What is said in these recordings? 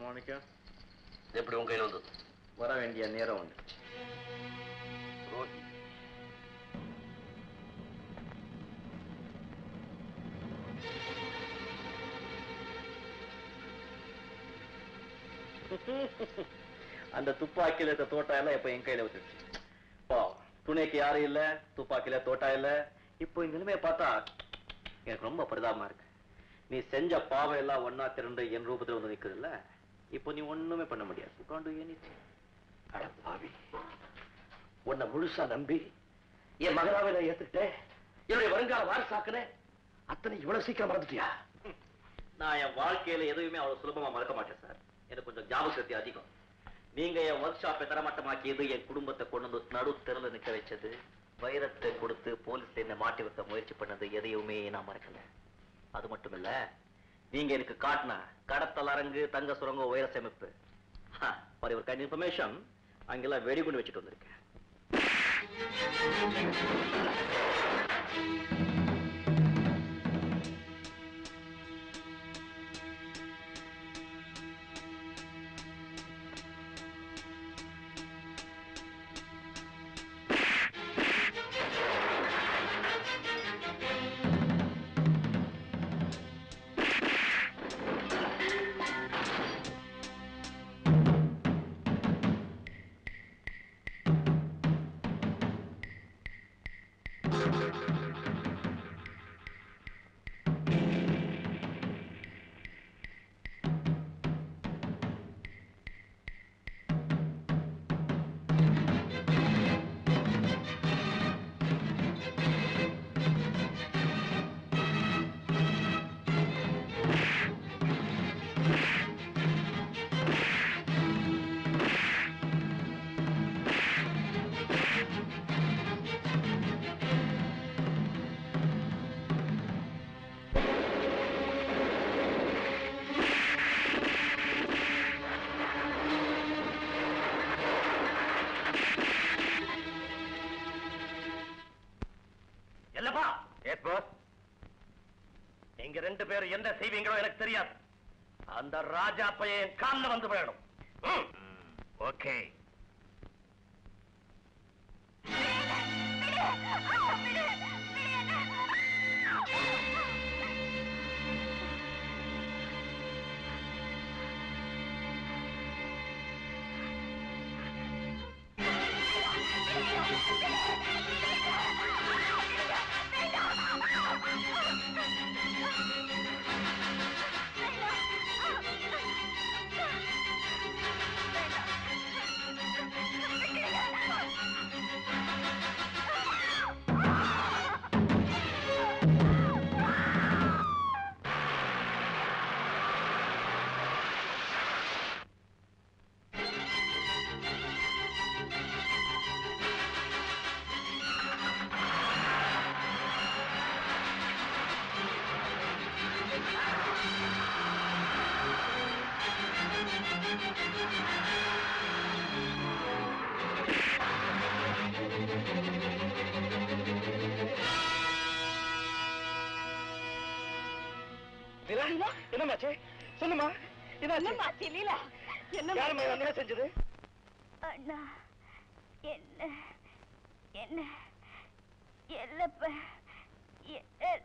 மாணிக்கம் எப்படி உங்க கையில் வந்தது வர வேண்டிய நேரம் உண்டு ரோஹி அந்த துப்பாக்கியில இருக்க தோட்டா எல்லாம் இப்ப என் கையில வந்துருச்சு பாவம், துணைக்கு யாரும் இல்ல துப்பாக்கியில தோட்டா இல்ல இப்போ இந்த நிலைமையை பார்த்தா எனக்கு ரொம்ப பரிதாபமா இருக்கு நீ செஞ்ச பாவம் எல்லாம் ஒன்னா திரண்டு என் ரூபத்துல வந்து நிக்குது இல்ல இப்போ நீ ஒண்ணுமே பண்ண முடியாது You can't do anything. அட பாவி உன்னை முழுசா நம்பி என் மகனாவை நான் ஏத்துக்கிட்டேன் என்னுடைய வருங்கால வாரிசாக்குனேன் அத்தனை இவ்வளவு சீக்கிரம் மறந்துட்டியா நான் என் வாழ்க்கையில எதுவுமே அவ்வளவு சுலபமா மறக்க மாட்டேன் சார் எனக்கு கொஞ்சம் ஞாபக சக்தி அதிகம் நீங்க என் ஒர்க் ஷாப்பை தரமட்டமாக்கியது என் குடும்பத்தை கொண்டு வந்து நடு தெருல நிக்க வச்சது வைரத்தை கொடுத்து போலீஸ்ல என்ன மாட்டி வைக்க முயற்சி பண்ணது எதையுமே நான் மறக்கல அது மட்டும் இல்ல நீங்க எனக்கு காட்டின கடத்தல் அரங்கு தங்க சுரங்க வைர சேமிப்பு ஃபார் யுவர் கைண்ட் இன்ஃபர்மேஷன் அங்கெல்லாம் வெடிகுண்டு வச்சுட்டு வந்திருக்கேன் இல்லப்பா எஸ் பாஸ் நீங்க ரெண்டு பேரும் என்ன செய்வீங்களோ எனக்கு தெரியாது அந்த ராஜா பையன் என் கால்ல வந்து விழணும் ஓகே என்னமாச்சு சொல்லுமா என்னம்மா லீலா என்ன யாருமா என்ன செஞ்சது அண்ணா என்ன என்ன எல்லப்ப எ-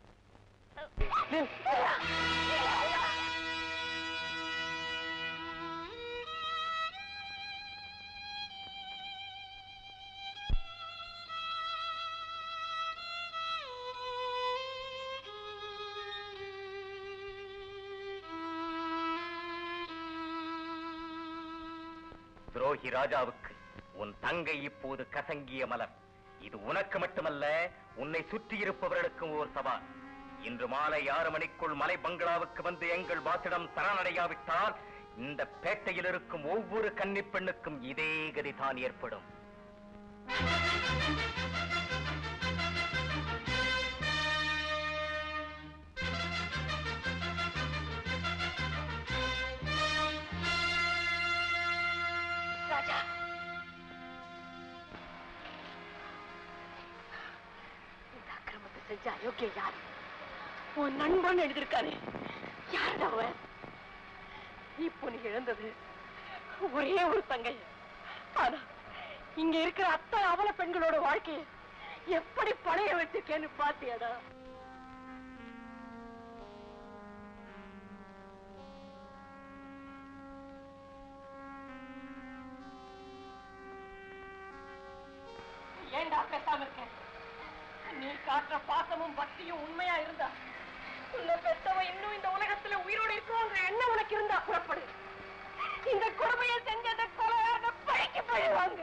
துரோகி ராஜாவுக்கு உன் தங்கை இப்போது கசங்கிய மலர் இது உனக்கு மட்டுமல்ல உன்னை சுற்றி இருப்பவர்களுக்கும் ஓர் சவால் இன்று மாலை ஆறு மணிக்குள் மலை பங்களாவுக்கு வந்து எங்கள் பாசிடம் சரணடையாவிட்டால் இந்த பேட்டையில் இருக்கும் ஒவ்வொரு கன்னிப் பெண்ணுக்கும் இதே கதிதான் ஏற்படும் ராஜா இந்த அக்கிரமத்தை செஞ்ச அயோக்கிய யார் உன் நண்பன் எழுதியிருக்காரு யாருடா அவன் இப்போ நீ இழந்தது ஒரே ஒரு தங்கை ஆனா இங்க இருக்கிற அத்தனை அவல பெண்களோட வாழ்க்கைய எப்படி பணைய வச்சிருக்கேன்னு பாத்தியாடா ஏன்டா பேசாம இருக்க நீ காட்டுற பாசமும் பக்தியும் உண்மையா இருந்தா உன்னை பெத்தவ இன்னும் இந்த உலகத்துல உயிரோட இருக்குவாங்க எண்ணம் உனக்கு இருந்தா புறப்படு இந்த கொடுமையை செஞ்சத கொலை பழிக்கு பழிவாங்க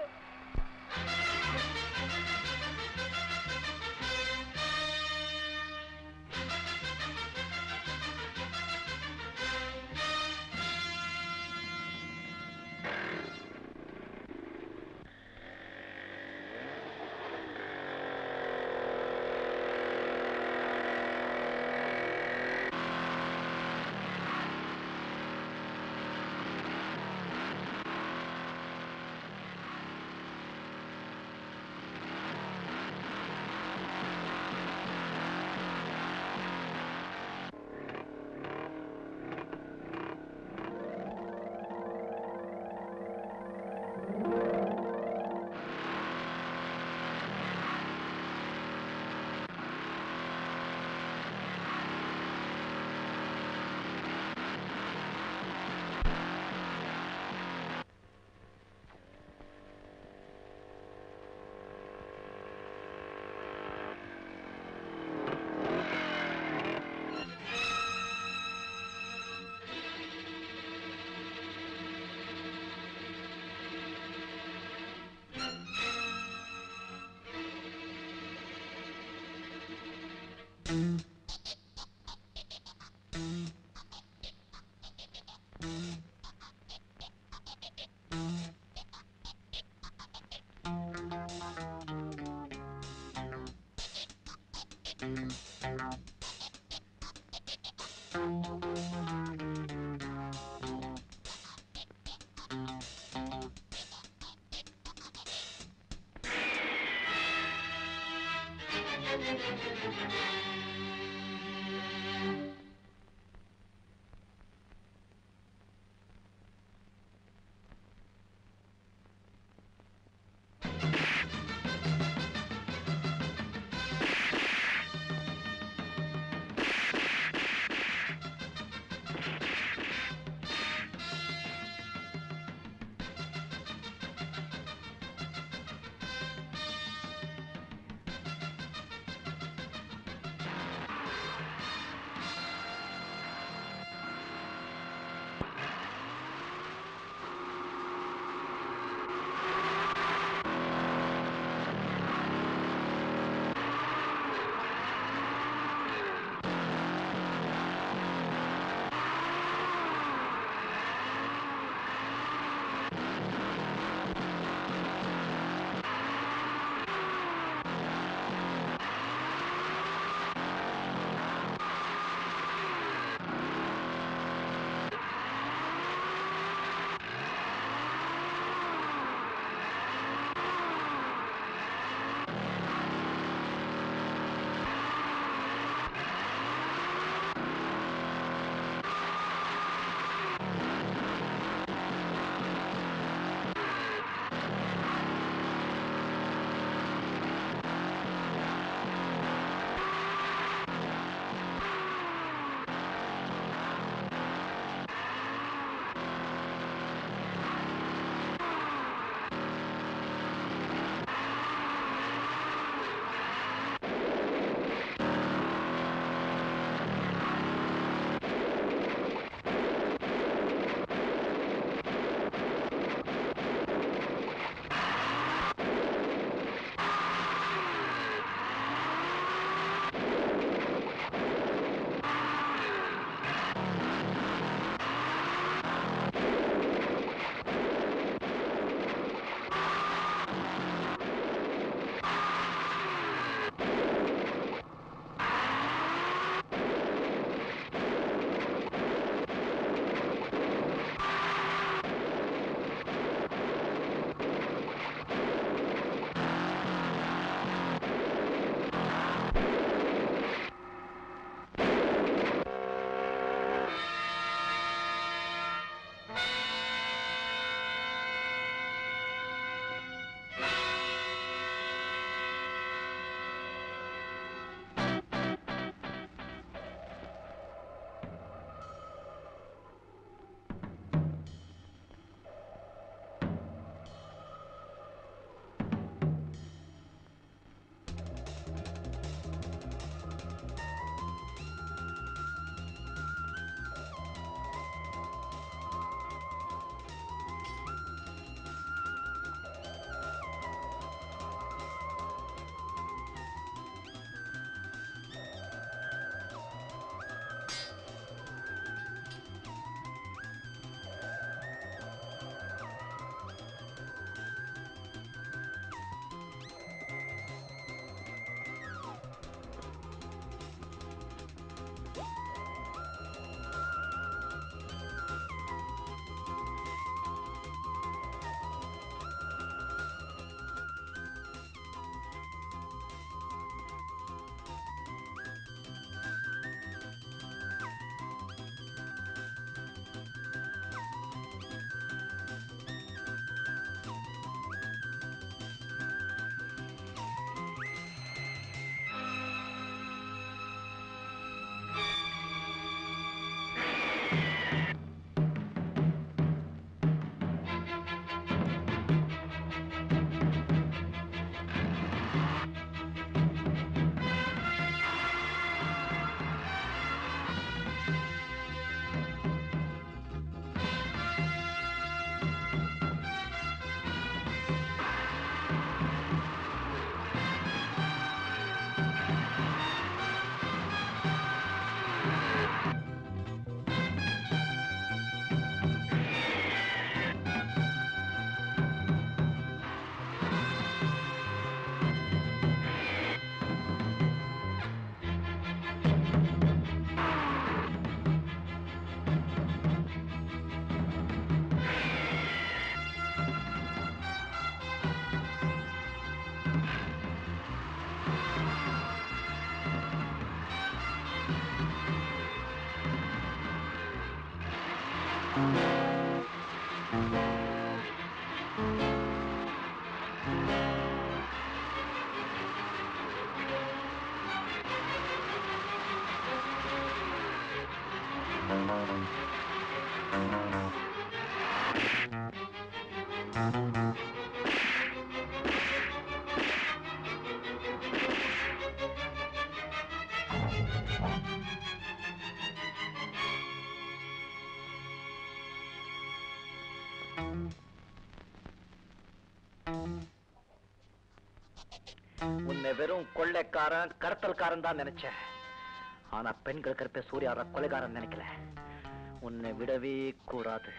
உன்னை வெறும் கொள்ளைக்காரன் கடத்தல்காரன் தான் நினைச்சேன் ஆனா பெண்கள் கருப்பை சூர்யார கொலைகாரன் நினைக்கல உன்னை விடவே கூடாது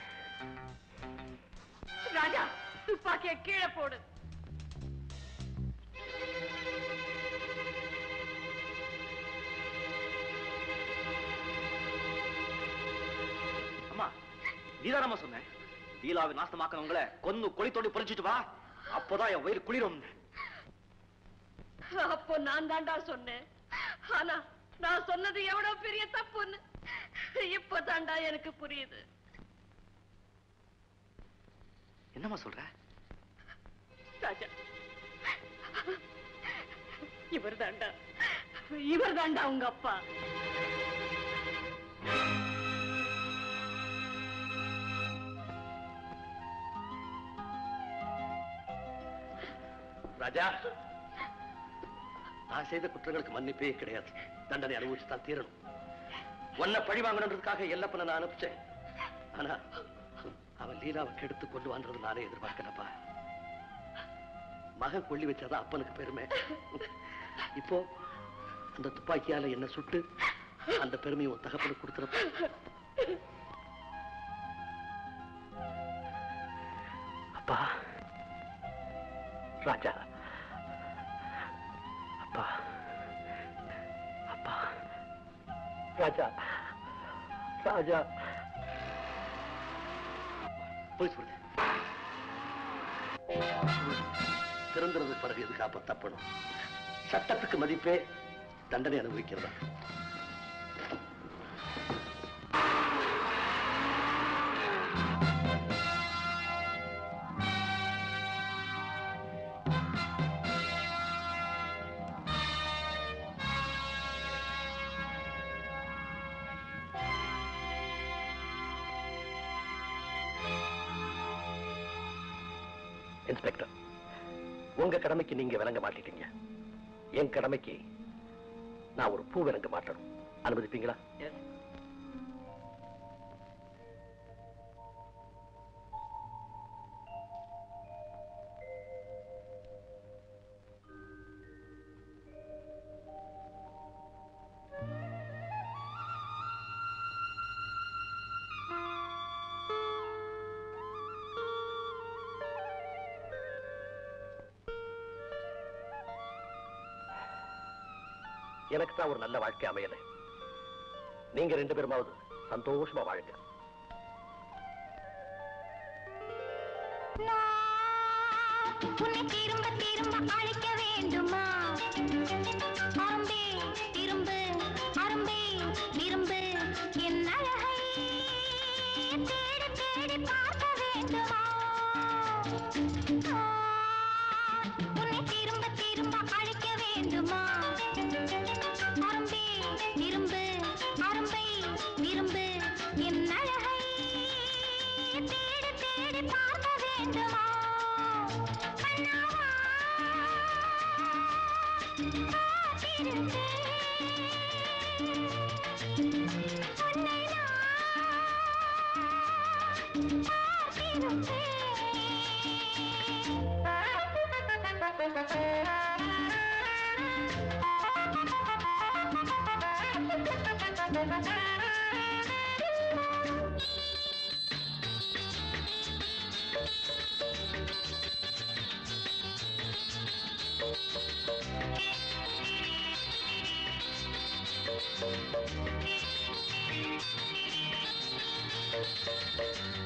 ராஜா துப்பாக்கிய கீழே போடு அம்மா நீதானம்மா சொன்னேன் லீலாவை நாசமாக்கணவங்கள கொன்னு கொளித்தோண்டி பொறிச்சிட்டு வா அப்போதான் என் வயிறு குளிரும் அப்போ நான் தாண்டா சொன்னேன் ஆனா நான் சொன்னது எவ்வளவு பெரிய தப்புன்னு இப்ப தாண்டா எனக்கு புரியுது என்னம்மா சொல்ற ராஜா இவர் தாண்டா இவர் தாண்டா உங்க அப்பா ராஜா நான் செய்த குற்றங்களுக்கு மன்னிப்பே கிடையாது தண்டனை அனுபவிச்சு தான் தீரணும் உன்னை பழி வாங்கணுன்றதுக்காக எல்லப்பனை நான் அனுப்பிச்சேன் ஆனா அவன் லீலாவை கெடுத்து கொண்டு வந்தது நானே எதிர்பார்க்கலப்பா மகன் கொள்ளி வச்சாதான் அப்பனுக்கு பெருமை இப்போ அந்த துப்பாக்கியால என்ன சுட்டு அந்த பெருமையை உன் தகப்பனுக்கு கொடுத்துறப்ப அப்பா ராஜா அப்பா அப்பா ராஜா ராஜா போய் சொல்லு திறந்துறது பிறகு எதுக்கு அப்ப தப்பணும் சட்டத்துக்கு மதிப்பே தண்டனை அனுபவிக்கிறதா இன்ஸ்பெக்டர் உங்க கடமைக்கு நீங்க விளங்க மாட்டிட்டீங்க என் கடமைக்கு நான் ஒரு பூ விளங்க மாட்டணும் அனுமதிப்பீங்களா எனக்கு தான் ஒரு நல்ல வாழ்க்கை அமையல நீங்க ரெண்டு பேருமாவது சந்தோஷமா வாழுங்க உன்னை திரும்ப திரும்ப அழைக்க வேண்டுமா அரும்பே திரும்பு அரும்பே விரும்பு என் அழகை தேடி தேடி பார்க்க வேண்டுமா நான் உன்னை திரும்ப திரும்ப அழைக்க வேண்டுமா அரும்பே திரும்பு அரும்பை விரும்பு என் அழகை தேடி தேடி பார்க்க வேண்டுமா கண்ணாவா காத்திருப்பேன் உன்னை நான் காத்திருப்பேன் Thank you.